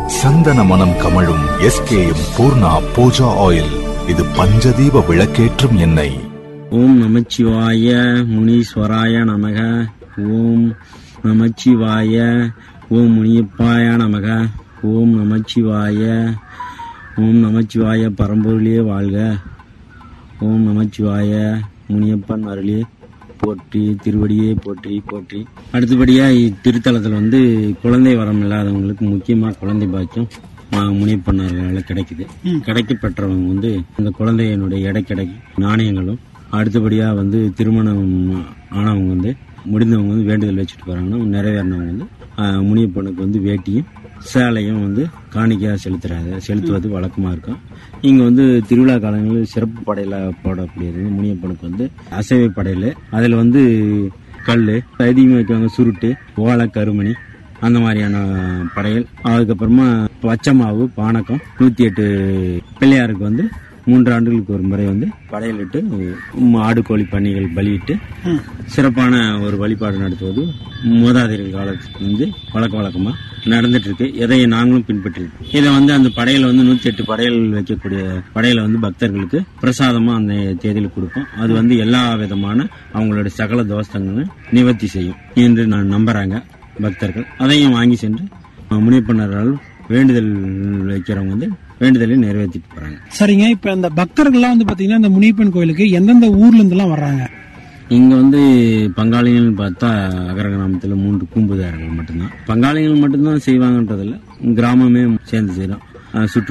சந்தன மனம் கமழும் எஸ்கேஎம் பூர்ணா பூஜா ஆயில் இது பஞ்சதீப விளக்கேற்றும் எண்ணெய் ஓம் நமச்சிவாய முனீஸ்வராய நமக ஓம் நமச்சிவாய ஓம் முனியப்பாய நமக ஓம் நமச்சிவாய ஓம் நமச்சிவாய பரம்பொருளியே வாழ்க ஓம் நமச்சிவாய முனியப்பன் அருளே போற்றி திருவடியே போற்றி போற்றி அடுத்தபடியா இத்திருத்தலத்தில் வந்து குழந்தை வரம் இல்லாதவங்களுக்கு முக்கியமா குழந்தை பாக்கியம் ஆ, முனியப்பன்னார்களால கிடைக்குது கிடைக்க பெற்றவங்க வந்து இந்த குழந்தையினுடைய எடை கிடைக்கும் நாணயங்களும் அடுத்தபடியா வந்து திருமணம் ஆனவங்க வந்து முடிந்தவங்க வந்து வேண்டுதல் வச்சுட்டு போறாங்கன்னா நிறைவேறினவங்க வந்து ஆ, முனியப்பனுக்கு வந்து வேட்டியும் சேலையும் வந்து காணிக்கையா செலுத்துறாங்க செலுத்துவது வழக்கமா இருக்கும் இங்க வந்து திருவிழா காலங்களில் சிறப்பு படையில போடக்கூடியது வந்து முனியப்பனுக்கு வந்து அசைவை படையில அதுல வந்து கல் அதிகமாக வைக்குவாங்க சுருட்டு ஓலை கருமணி அந்த மாதிரியான படையல் அதுக்கப்புறமா பச்சை மாவு பானகம் நூத்தி எட்டு பிள்ளையாருக்கு வந்து மூன்று ஆண்டுகளுக்கு ஒரு முறை வந்து படையலிட்டு ம், ஆடு கோழி பன்னிகள் பலியிட்டு சிறப்பான ஒரு வழிபாடு நடத்துவது மூதாதையர் காலத்துல இருந்து வழக்க வழக்கமா நடந்துட்டு இருக்கு எதை நாங்களும் பின்பற்றி இருக்கோம். இதை வந்து அந்த படையில வந்து நூத்தி எட்டு படையல் வைக்கக்கூடிய படையில வந்து பக்தர்களுக்கு பிரசாதமா அந்த தேதியில கொடுப்போம் அது வந்து எல்லா விதமான அவங்களுடைய சகல தோஷங்களும் நிவர்த்தி செய்யும் என்று நான் நம்புறாங்க பக்தர்கள் அதையும் வாங்கி சென்று அஹ், முனியப்பனரால் வேண்டுதல் வைக்கிறவங்க வந்து வேண்டுதலை நிறைவேற்றிட்டு போறாங்க சரிங்க இப்ப இந்த பக்தர்கள்லாம் வந்து பாத்தீங்கன்னா இந்த முனியப்பன் கோயிலுக்கு எந்தெந்த ஊர்ல இருந்து எல்லாம் வர்றாங்க இங்க வந்து பங்காளிகள் பார்த்தா அகர கிராமத்துல மூன்று பூம்புதாரர்கள் மட்டும்தான் பங்காளிகள் மட்டும்தான் செய்வாங்கன்றதில்ல கிராமமே சேர்ந்து செய்யறோம் சுற்று